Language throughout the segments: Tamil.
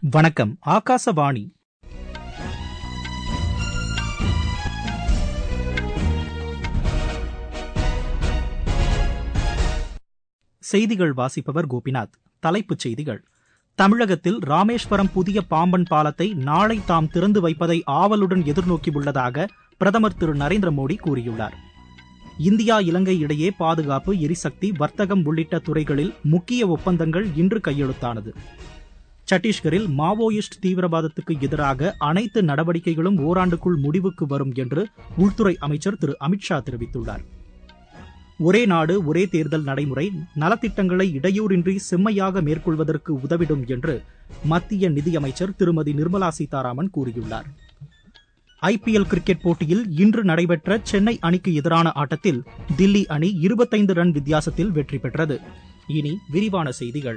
வணக்கம் ஆகாசவாணி செய்திகள் வாசிப்பவர் கோபிநாத் தலைப்புச் செய்திகள் தமிழகத்தில் ராமேஸ்வரம் புதிய பாம்பன் பாலத்தை நாளை தாம் திறந்து வைப்பதை ஆவலுடன் எதிர்நோக்கியுள்ளதாக பிரதமர் திரு நரேந்திர மோடி கூறியுள்ளார் இந்தியா இலங்கை இடையே பாதுகாப்பு எரிசக்தி வர்த்தகம் உள்ளிட்ட துறைகளில் முக்கிய ஒப்பந்தங்கள் இன்று கையெழுத்தானது சத்தீஸ்கரில் மாவோயிஸ்ட் தீவிரவாதத்துக்கு எதிராக அனைத்து நடவடிக்கைகளும் ஓராண்டுக்குள் முடிவுக்கு வரும் என்று உள்துறை அமைச்சர் திரு அமித்ஷா தெரிவித்துள்ளார் ஒரே நாடு ஒரே தேர்தல் நடைமுறை நலத்திட்டங்களை இடையூறின்றி செம்மையாக மேற்கொள்வதற்கு உதவிடும் என்று மத்திய நிதியமைச்சர் திருமதி நிர்மலா சீதாராமன் கூறியுள்ளார் ஐபிஎல் கிரிக்கெட் போட்டியில் இன்று நடைபெற்ற சென்னை அணிக்கு எதிரான ஆட்டத்தில் தில்லி அணி இருபத்தைந்து ரன் வித்தியாசத்தில் வெற்றி பெற்றது இனி விரிவான செய்திகள்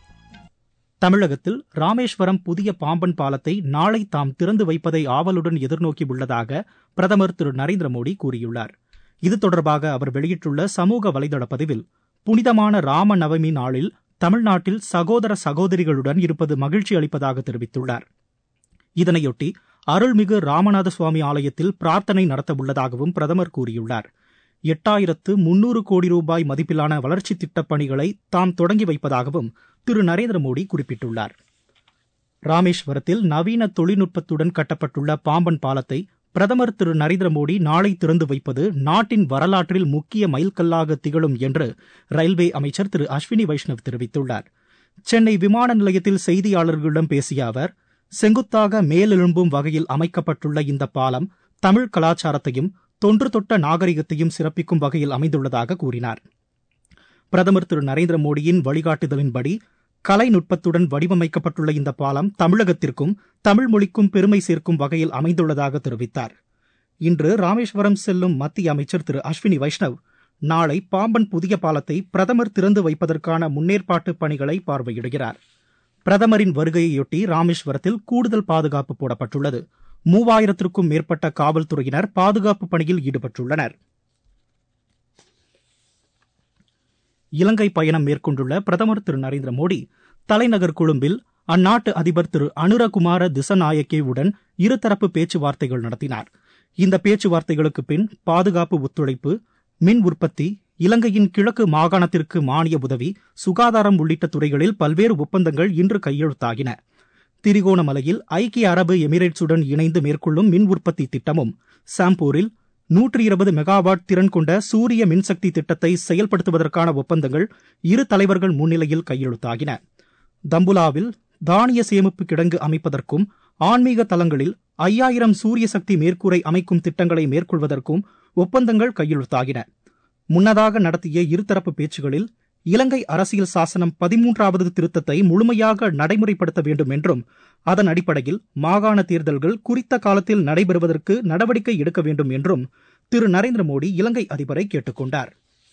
தமிழகத்தில் ராமேஸ்வரம் புதிய பாம்பன் பாலத்தை நாளை தாம் திறந்து வைப்பதை ஆவலுடன் எதிர்நோக்கி உள்ளதாக பிரதமர் திரு நரேந்திர மோடி கூறியுள்ளார் இது தொடர்பாக அவர் வெளியிட்டுள்ள சமூக வலைதள பதிவில் புனிதமான ராம நவமி நாளில் தமிழ்நாட்டில் சகோதர சகோதரிகளுடன் இருப்பது மகிழ்ச்சி அளிப்பதாக தெரிவித்துள்ளார் இதனையொட்டி அருள்மிகு ராமநாத சுவாமி ஆலயத்தில் பிரார்த்தனை நடத்த உள்ளதாகவும் பிரதமர் கூறியுள்ளார் எட்டாயிரத்து முன்னூறு கோடி ரூபாய் மதிப்பிலான வளர்ச்சித் திட்டப் பணிகளை தாம் தொடங்கி வைப்பதாகவும் திரு நரேந்திர மோடி குறிப்பிட்டுள்ளார் ராமேஸ்வரத்தில் நவீன தொழில்நுட்பத்துடன் கட்டப்பட்டுள்ள பாம்பன் பாலத்தை பிரதமர் திரு நரேந்திர மோடி நாளை திறந்து வைப்பது நாட்டின் வரலாற்றில் முக்கிய மைல்கல்லாக திகழும் என்று ரயில்வே அமைச்சர் திரு அஸ்வினி வைஷ்ணவ் தெரிவித்துள்ளார் சென்னை விமான நிலையத்தில் செய்தியாளர்களிடம் பேசிய அவர் செங்குத்தாக மேலெழும்பும் வகையில் அமைக்கப்பட்டுள்ள இந்த பாலம் தமிழ் கலாச்சாரத்தையும் தொன்று தொட்ட நாகரிகத்தையும் சிறப்பிக்கும் வகையில் அமைந்துள்ளதாக கூறினார் பிரதமர் திரு நரேந்திர மோடியின் வழிகாட்டுதலின்படி கலைநுட்பத்துடன் வடிவமைக்கப்பட்டுள்ள இந்த பாலம் தமிழகத்திற்கும் தமிழ் மொழிக்கும் பெருமை சேர்க்கும் வகையில் அமைந்துள்ளதாக தெரிவித்தார் இன்று ராமேஸ்வரம் செல்லும் மத்திய அமைச்சர் திரு அஸ்வினி வைஷ்ணவ் நாளை பாம்பன் புதிய பாலத்தை பிரதமர் திறந்து வைப்பதற்கான முன்னேற்பாட்டு பணிகளை பார்வையிடுகிறார் பிரதமரின் வருகையொட்டி ராமேஸ்வரத்தில் கூடுதல் பாதுகாப்பு போடப்பட்டுள்ளது மூவாயிரத்திற்கும் மேற்பட்ட காவல்துறையினர் பாதுகாப்பு பணியில் ஈடுபட்டுள்ளனர் இலங்கை பயணம் மேற்கொண்டுள்ள பிரதமர் திரு நரேந்திர மோடி தலைநகர் கொழும்பில் அந்நாட்டு அதிபர் திரு அனுரகுமார திசநாயக்கேவுடன் இருதரப்பு பேச்சுவார்த்தைகள் நடத்தினார் இந்த பேச்சுவார்த்தைகளுக்கு பின் பாதுகாப்பு ஒத்துழைப்பு மின் உற்பத்தி இலங்கையின் கிழக்கு மாகாணத்திற்கு மானிய உதவி சுகாதாரம் உள்ளிட்ட துறைகளில் பல்வேறு ஒப்பந்தங்கள் இன்று கையெழுத்தாகின திரிகோணமலையில் ஐக்கிய அரபு எமிரேட்ஸுடன் இணைந்து மேற்கொள்ளும் மின் உற்பத்தி திட்டமும் சாம்பூரில் நூற்றி இருபது மெகாவாட் திறன் கொண்ட சூரிய மின்சக்தி திட்டத்தை செயல்படுத்துவதற்கான ஒப்பந்தங்கள் இரு தலைவர்கள் முன்னிலையில் கையெழுத்தாகின தம்புலாவில் தானிய சேமிப்பு கிடங்கு அமைப்பதற்கும் ஆன்மீக தலங்களில் ஐயாயிரம் சூரிய சக்தி மேற்கூரை அமைக்கும் திட்டங்களை மேற்கொள்வதற்கும் ஒப்பந்தங்கள் கையெழுத்தாகின முன்னதாக நடத்திய இருதரப்பு பேச்சுகளில் இலங்கை அரசியல் சாசனம் பதிமூன்றாவது திருத்தத்தை முழுமையாக நடைமுறைப்படுத்த வேண்டும் என்றும் அதன் அடிப்படையில் மாகாண தேர்தல்கள் குறித்த காலத்தில் நடைபெறுவதற்கு நடவடிக்கை எடுக்க வேண்டும் என்றும் திரு நரேந்திர மோடி இலங்கை அதிபரை கேட்டுக் கொண்டார்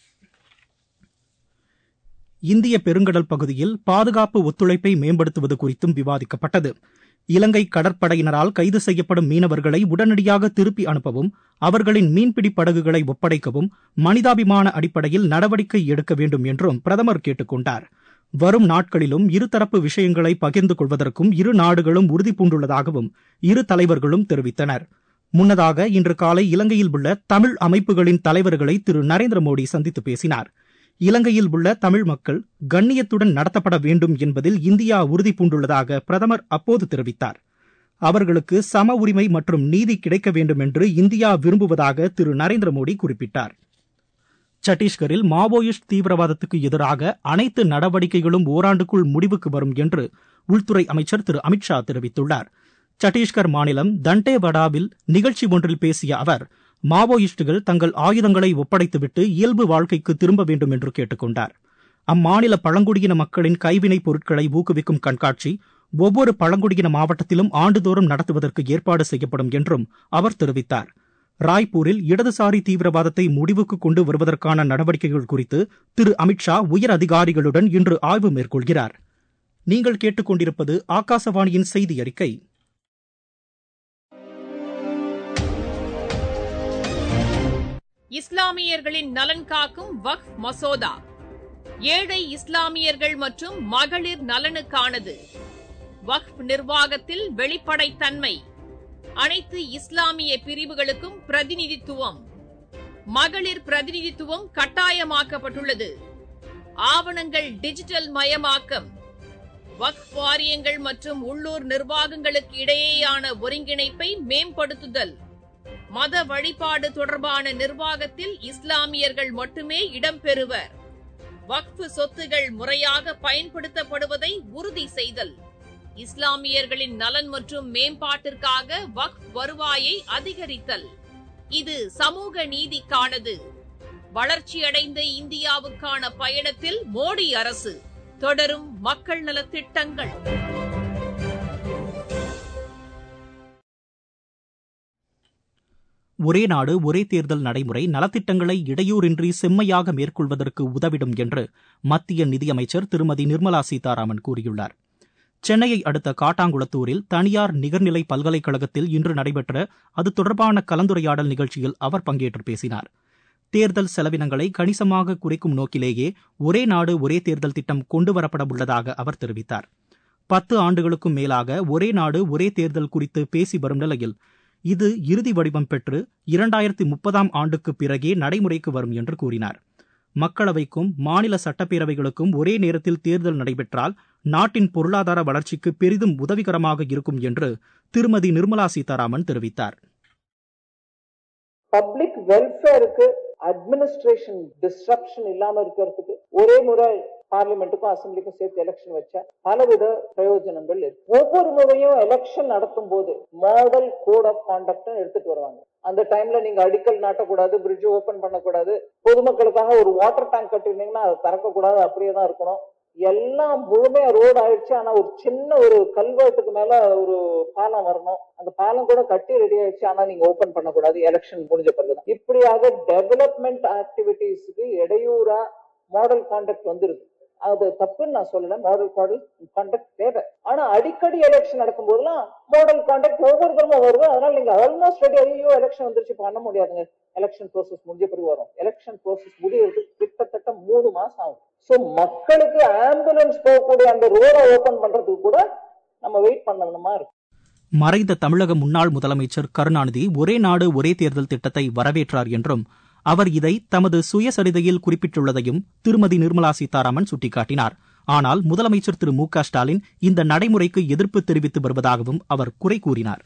இந்திய பெருங்கடல் பகுதியில் பாதுகாப்பு ஒத்துழைப்பை மேம்படுத்துவது குறித்தும் விவாதிக்கப்பட்டது இலங்கை கடற்படையினரால் கைது செய்யப்படும் மீனவர்களை உடனடியாக திருப்பி அனுப்பவும் அவர்களின் மீன்பிடி படகுகளை ஒப்படைக்கவும் மனிதாபிமான அடிப்படையில் நடவடிக்கை எடுக்க வேண்டும் என்றும் பிரதமர் கேட்டுக் கொண்டார் வரும் நாட்களிலும் இருதரப்பு விஷயங்களை பகிர்ந்து கொள்வதற்கும் இரு நாடுகளும் உறுதி பூண்டுள்ளதாகவும் இரு தலைவர்களும் தெரிவித்தனர் முன்னதாக இன்று காலை இலங்கையில் உள்ள தமிழ் அமைப்புகளின் தலைவர்களை திரு நரேந்திர மோடி சந்தித்து பேசினார் இலங்கையில் உள்ள தமிழ் மக்கள் கண்ணியத்துடன் நடத்தப்பட வேண்டும் என்பதில் இந்தியா உறுதி பூண்டுள்ளதாக பிரதமர் அப்போது தெரிவித்தார் அவர்களுக்கு சம உரிமை மற்றும் நீதி கிடைக்க வேண்டும் என்று இந்தியா விரும்புவதாக திரு நரேந்திர மோடி குறிப்பிட்டார் சத்தீஸ்கரில் மாவோயிஸ்ட் தீவிரவாதத்துக்கு எதிராக அனைத்து நடவடிக்கைகளும் ஓராண்டுக்குள் முடிவுக்கு வரும் என்று உள்துறை அமைச்சர் திரு அமித்ஷா தெரிவித்துள்ளார் சத்தீஸ்கர் மாநிலம் தண்டேவடாவில் நிகழ்ச்சி ஒன்றில் பேசிய அவர் மாவோயிஸ்டுகள் தங்கள் ஆயுதங்களை ஒப்படைத்துவிட்டு இயல்பு வாழ்க்கைக்கு திரும்ப வேண்டும் என்று கேட்டுக்கொண்டார் அம்மாநில பழங்குடியின மக்களின் கைவினைப் பொருட்களை ஊக்குவிக்கும் கண்காட்சி ஒவ்வொரு பழங்குடியின மாவட்டத்திலும் ஆண்டுதோறும் நடத்துவதற்கு ஏற்பாடு செய்யப்படும் என்றும் அவர் தெரிவித்தார் ராய்ப்பூரில் இடதுசாரி தீவிரவாதத்தை முடிவுக்கு கொண்டு வருவதற்கான நடவடிக்கைகள் குறித்து திரு அமித்ஷா உயர் அதிகாரிகளுடன் இன்று ஆய்வு மேற்கொள்கிறார் நீங்கள் கேட்டுக்கொண்டிருப்பது ஆகாசவாணியின் செய்தி அறிக்கை இஸ்லாமியர்களின் நலன் காக்கும் வக்ஃப் மசோதா ஏழை இஸ்லாமியர்கள் மற்றும் மகளிர் நலனுக்கானது வக்ஃப் நிர்வாகத்தில் வெளிப்படைத்தன்மை அனைத்து இஸ்லாமிய பிரிவுகளுக்கும் பிரதிநிதித்துவம் மகளிர் பிரதிநிதித்துவம் கட்டாயமாக்கப்பட்டுள்ளது ஆவணங்கள் டிஜிட்டல் மயமாக்கம் வக்ஃப் வாரியங்கள் மற்றும் உள்ளூர் நிர்வாகங்களுக்கு இடையேயான ஒருங்கிணைப்பை மேம்படுத்துதல் மத வழிபாடு தொடர்பான நிர்வாகத்தில் இஸ்லாமியர்கள் மட்டுமே இடம்பெறுவர் வக்ஃப் சொத்துகள் முறையாக பயன்படுத்தப்படுவதை உறுதி செய்தல் இஸ்லாமியர்களின் நலன் மற்றும் மேம்பாட்டிற்காக வக்ஃப் வருவாயை அதிகரித்தல் இது சமூக நீதிக்கானது வளர்ச்சியடைந்த இந்தியாவுக்கான பயணத்தில் மோடி அரசு தொடரும் மக்கள் நலத் திட்டங்கள் ஒரே நாடு ஒரே தேர்தல் நடைமுறை நலத்திட்டங்களை இடையூறின்றி செம்மையாக மேற்கொள்வதற்கு உதவிடும் என்று மத்திய நிதியமைச்சர் திருமதி நிர்மலா சீதாராமன் கூறியுள்ளார் சென்னையை அடுத்த காட்டாங்குளத்தூரில் தனியார் நிகர்நிலை பல்கலைக்கழகத்தில் இன்று நடைபெற்ற அது தொடர்பான கலந்துரையாடல் நிகழ்ச்சியில் அவர் பங்கேற்று பேசினார் தேர்தல் செலவினங்களை கணிசமாக குறைக்கும் நோக்கிலேயே ஒரே நாடு ஒரே தேர்தல் திட்டம் கொண்டுவரப்பட உள்ளதாக அவர் தெரிவித்தார் பத்து ஆண்டுகளுக்கும் மேலாக ஒரே நாடு ஒரே தேர்தல் குறித்து பேசி வரும் நிலையில் இது இறுதி வடிவம் பெற்று இரண்டாயிரத்தி முப்பதாம் ஆண்டுக்கு பிறகே நடைமுறைக்கு வரும் என்று கூறினார் மக்களவைக்கும் மாநில சட்டப்பேரவைகளுக்கும் ஒரே நேரத்தில் தேர்தல் நடைபெற்றால் நாட்டின் பொருளாதார வளர்ச்சிக்கு பெரிதும் உதவிகரமாக இருக்கும் என்று திருமதி நிர்மலா சீதாராமன் தெரிவித்தார் பப்ளிக் வெல்ஃபேருக்கு அட்மினிஸ்ட்ரேஷன் டிஸ்ட்ரப்ஷன் இல்லாம இருக்கிறதுக்கு ஒரே முறை பார்லிமெண்ட்டுக்கும் அசம்பிளிக்கும் சேர்த்து எலெக்ஷன் வச்சா பலவித பிரயோஜனங்கள் இருக்கு ஒவ்வொரு முறையும் எலெக்ஷன் நடத்தும் போது மாடல் கோட் ஆஃப் கான்டக்ட் எடுத்துட்டு வருவாங்க அந்த டைம்ல நீங்க அடிக்கல் நாட்டக்கூடாது பிரிட்ஜ் ஓபன் பண்ணக்கூடாது பொதுமக்களுக்காக ஒரு வாட்டர் டேங்க் கட்டிருந்தீங்கன்னா அதை திறக்கக்கூடாது அப்படியே தான் இருக்கணும் எல்லாம் முழுமையா ரோடு ஆயிடுச்சு ஆனா ஒரு சின்ன ஒரு கல்வெட்டுக்கு மேல ஒரு பாலம் வரணும் அந்த பாலம் கூட கட்டி ரெடி ஆயிடுச்சு ஆனா நீங்க ஓபன் பண்ணக்கூடாது எலெக்ஷன் முடிஞ்ச பிறகுதான் இப்படியாக டெவலப்மெண்ட் ஆக்டிவிட்டிஸ்க்கு இடையூறா மாடல் கான்டக்ட் வந்துருது அது தப்புன்னு நான் சொல்லல மாடல் மாடல் கான்டக்ட் தேவை ஆனா அடிக்கடி எலெக்ஷன் நடக்கும் போதெல்லாம் மாடல் கான்டக்ட் ஒவ்வொரு தரமும் வருது அதனால நீங்க ஆல்மோஸ்ட் ரெடி ஐயோ எலெக்ஷன் வந்துருச்சு பண்ண முடியாதுங்க எலெக்ஷன் ப்ரோசஸ் முடிஞ்ச பிறகு வரும் எலெக்ஷன் ப்ரோசஸ் முடியறது கிட்டத்தட்ட மூணு மாசம் ஆகும் சோ மக்களுக்கு ஆம்புலன்ஸ் போகக்கூடிய அந்த ரோடை ஓபன் பண்றதுக்கு கூட நம்ம வெயிட் பண்ணணுமா இருக்கு மறைந்த தமிழக முன்னாள் முதலமைச்சர் கருணாநிதி ஒரே நாடு ஒரே தேர்தல் திட்டத்தை வரவேற்றார் என்றும் அவர் இதை தமது சுயசரிதையில் குறிப்பிட்டுள்ளதையும் திருமதி நிர்மலா சீதாராமன் சுட்டிக்காட்டினார் ஆனால் முதலமைச்சர் திரு மு க ஸ்டாலின் இந்த நடைமுறைக்கு எதிர்ப்பு தெரிவித்து வருவதாகவும் அவர் குறை கூறினார்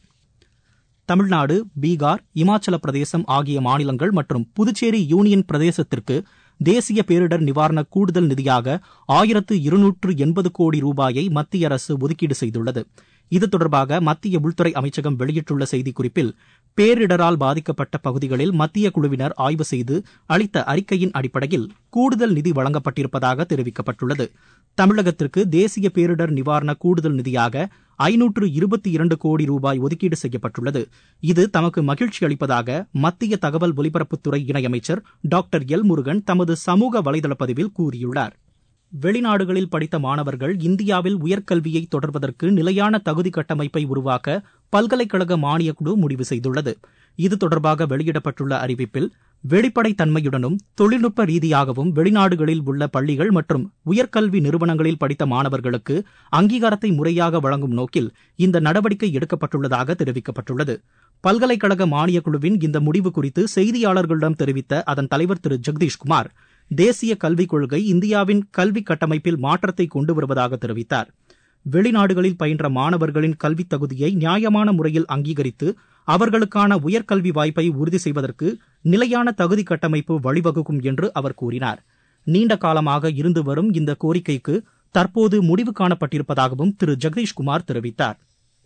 தமிழ்நாடு பீகார் இமாச்சல பிரதேசம் ஆகிய மாநிலங்கள் மற்றும் புதுச்சேரி யூனியன் பிரதேசத்திற்கு தேசிய பேரிடர் நிவாரண கூடுதல் நிதியாக ஆயிரத்து இருநூற்று எண்பது கோடி ரூபாயை மத்திய அரசு ஒதுக்கீடு செய்துள்ளது இது தொடர்பாக மத்திய உள்துறை அமைச்சகம் வெளியிட்டுள்ள செய்திக்குறிப்பில் பேரிடரால் பாதிக்கப்பட்ட பகுதிகளில் மத்திய குழுவினர் ஆய்வு செய்து அளித்த அறிக்கையின் அடிப்படையில் கூடுதல் நிதி வழங்கப்பட்டிருப்பதாக தெரிவிக்கப்பட்டுள்ளது தமிழகத்திற்கு தேசிய பேரிடர் நிவாரண கூடுதல் நிதியாக ஐநூற்று இருபத்தி இரண்டு கோடி ரூபாய் ஒதுக்கீடு செய்யப்பட்டுள்ளது இது தமக்கு மகிழ்ச்சி அளிப்பதாக மத்திய தகவல் ஒலிபரப்புத்துறை இணையமைச்சர் டாக்டர் எல் முருகன் தமது சமூக வலைதள பதிவில் கூறியுள்ளார் வெளிநாடுகளில் படித்த மாணவர்கள் இந்தியாவில் உயர்கல்வியை தொடர்வதற்கு நிலையான தகுதி கட்டமைப்பை உருவாக்க பல்கலைக்கழக மானியக்குழு முடிவு செய்துள்ளது இது தொடர்பாக வெளியிடப்பட்டுள்ள அறிவிப்பில் வெளிப்படைத்தன்மையுடனும் தொழில்நுட்ப ரீதியாகவும் வெளிநாடுகளில் உள்ள பள்ளிகள் மற்றும் உயர்கல்வி நிறுவனங்களில் படித்த மாணவர்களுக்கு அங்கீகாரத்தை முறையாக வழங்கும் நோக்கில் இந்த நடவடிக்கை எடுக்கப்பட்டுள்ளதாக தெரிவிக்கப்பட்டுள்ளது பல்கலைக்கழக மானியக்குழுவின் இந்த முடிவு குறித்து செய்தியாளர்களிடம் தெரிவித்த அதன் தலைவர் திரு ஜெகதீஷ்குமார் தேசிய கல்விக் கொள்கை இந்தியாவின் கல்வி கட்டமைப்பில் மாற்றத்தை கொண்டு வருவதாக தெரிவித்தார் வெளிநாடுகளில் பயின்ற மாணவர்களின் கல்வித் தகுதியை நியாயமான முறையில் அங்கீகரித்து அவர்களுக்கான உயர்கல்வி வாய்ப்பை உறுதி செய்வதற்கு நிலையான தகுதி கட்டமைப்பு வழிவகுக்கும் என்று அவர் கூறினார் நீண்ட காலமாக இருந்து வரும் இந்த கோரிக்கைக்கு தற்போது முடிவு காணப்பட்டிருப்பதாகவும் திரு ஜெகதீஷ்குமார் தெரிவித்தார்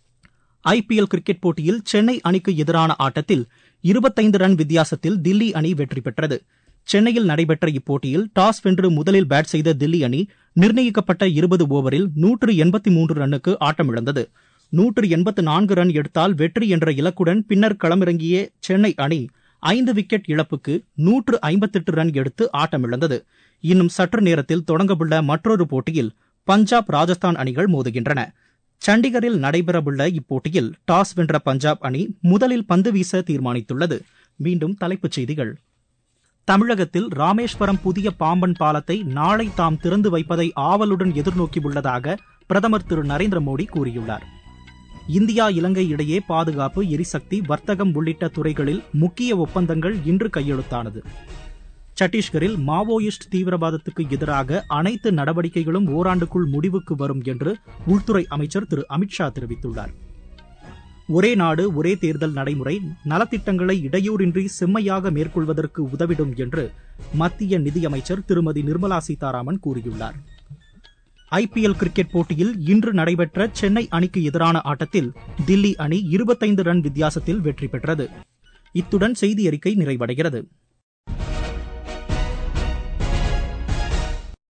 ஐபிஎல் கிரிக்கெட் போட்டியில் சென்னை அணிக்கு எதிரான ஆட்டத்தில் இருபத்தைந்து ரன் வித்தியாசத்தில் தில்லி அணி வெற்றி பெற்றது சென்னையில் நடைபெற்ற இப்போட்டியில் டாஸ் வென்று முதலில் பேட் செய்த தில்லி அணி நிர்ணயிக்கப்பட்ட இருபது ஓவரில் நூற்று எண்பத்தி மூன்று ரன்னுக்கு ஆட்டமிழந்தது நூற்று எண்பத்து நான்கு ரன் எடுத்தால் வெற்றி என்ற இலக்குடன் பின்னர் களமிறங்கிய சென்னை அணி ஐந்து விக்கெட் இழப்புக்கு நூற்று ஐம்பத்தெட்டு ரன் எடுத்து ஆட்டமிழந்தது இன்னும் சற்று நேரத்தில் தொடங்கவுள்ள மற்றொரு போட்டியில் பஞ்சாப் ராஜஸ்தான் அணிகள் மோதுகின்றன சண்டிகரில் நடைபெறவுள்ள இப்போட்டியில் டாஸ் வென்ற பஞ்சாப் அணி முதலில் பந்து வீச தீர்மானித்துள்ளது மீண்டும் தலைப்புச் செய்திகள் தமிழகத்தில் ராமேஸ்வரம் புதிய பாம்பன் பாலத்தை நாளை தாம் திறந்து வைப்பதை ஆவலுடன் எதிர்நோக்கியுள்ளதாக பிரதமர் திரு நரேந்திர மோடி கூறியுள்ளார் இந்தியா இலங்கை இடையே பாதுகாப்பு எரிசக்தி வர்த்தகம் உள்ளிட்ட துறைகளில் முக்கிய ஒப்பந்தங்கள் இன்று கையெழுத்தானது சத்தீஸ்கரில் மாவோயிஸ்ட் தீவிரவாதத்துக்கு எதிராக அனைத்து நடவடிக்கைகளும் ஓராண்டுக்குள் முடிவுக்கு வரும் என்று உள்துறை அமைச்சர் திரு அமித்ஷா தெரிவித்துள்ளார் ஒரே நாடு ஒரே தேர்தல் நடைமுறை நலத்திட்டங்களை இடையூறின்றி செம்மையாக மேற்கொள்வதற்கு உதவிடும் என்று மத்திய நிதியமைச்சர் திருமதி நிர்மலா சீதாராமன் கூறியுள்ளார் ஐபிஎல் கிரிக்கெட் போட்டியில் இன்று நடைபெற்ற சென்னை அணிக்கு எதிரான ஆட்டத்தில் தில்லி அணி இருபத்தைந்து ரன் வித்தியாசத்தில் வெற்றி பெற்றது இத்துடன் செய்தி அறிக்கை நிறைவடைகிறது